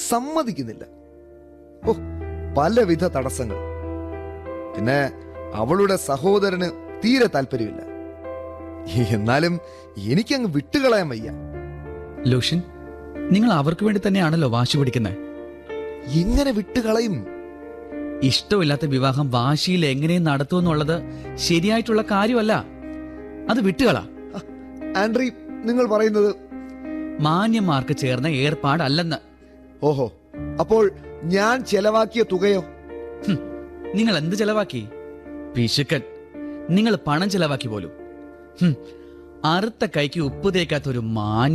സമ്മതിക്കുന്നില്ല ഓ പലവിധ തടസ്സങ്ങൾ പിന്നെ അവളുടെ സഹോദരന് തീരെ താല്പര്യമില്ല എന്നാലും എനിക്കങ്ങ് വിട്ടുകളയാൻ വയ്യ ലൂഷ്യൻ നിങ്ങൾ അവർക്ക് വേണ്ടി തന്നെയാണല്ലോ വാശി പിടിക്കുന്നത് എങ്ങനെ വിട്ടുകളയും ഇഷ്ടമില്ലാത്ത വിവാഹം വാശിയിൽ എങ്ങനെയും നടത്തുമെന്നുള്ളത് ശരിയായിട്ടുള്ള കാര്യമല്ല അത് വിട്ടുകളാ ആൻഡ്രി നിങ്ങൾ പറയുന്നത് മാന്യന്മാർക്ക് ചേർന്ന ഏർപ്പാടല്ലെന്ന് ഓഹോ അപ്പോൾ ഞാൻ ചെലവാക്കിയ തുകയോ ഹും, നിങ്ങൾ എന്ത് ചെലവാക്കി പിശുക്കൻ നിങ്ങൾ പണം ചെലവാക്കി പോലും ഹും, അറുത്ത കൈക്ക് ഉപ്പ് തേക്കാത്ത ഒരു മാന്യ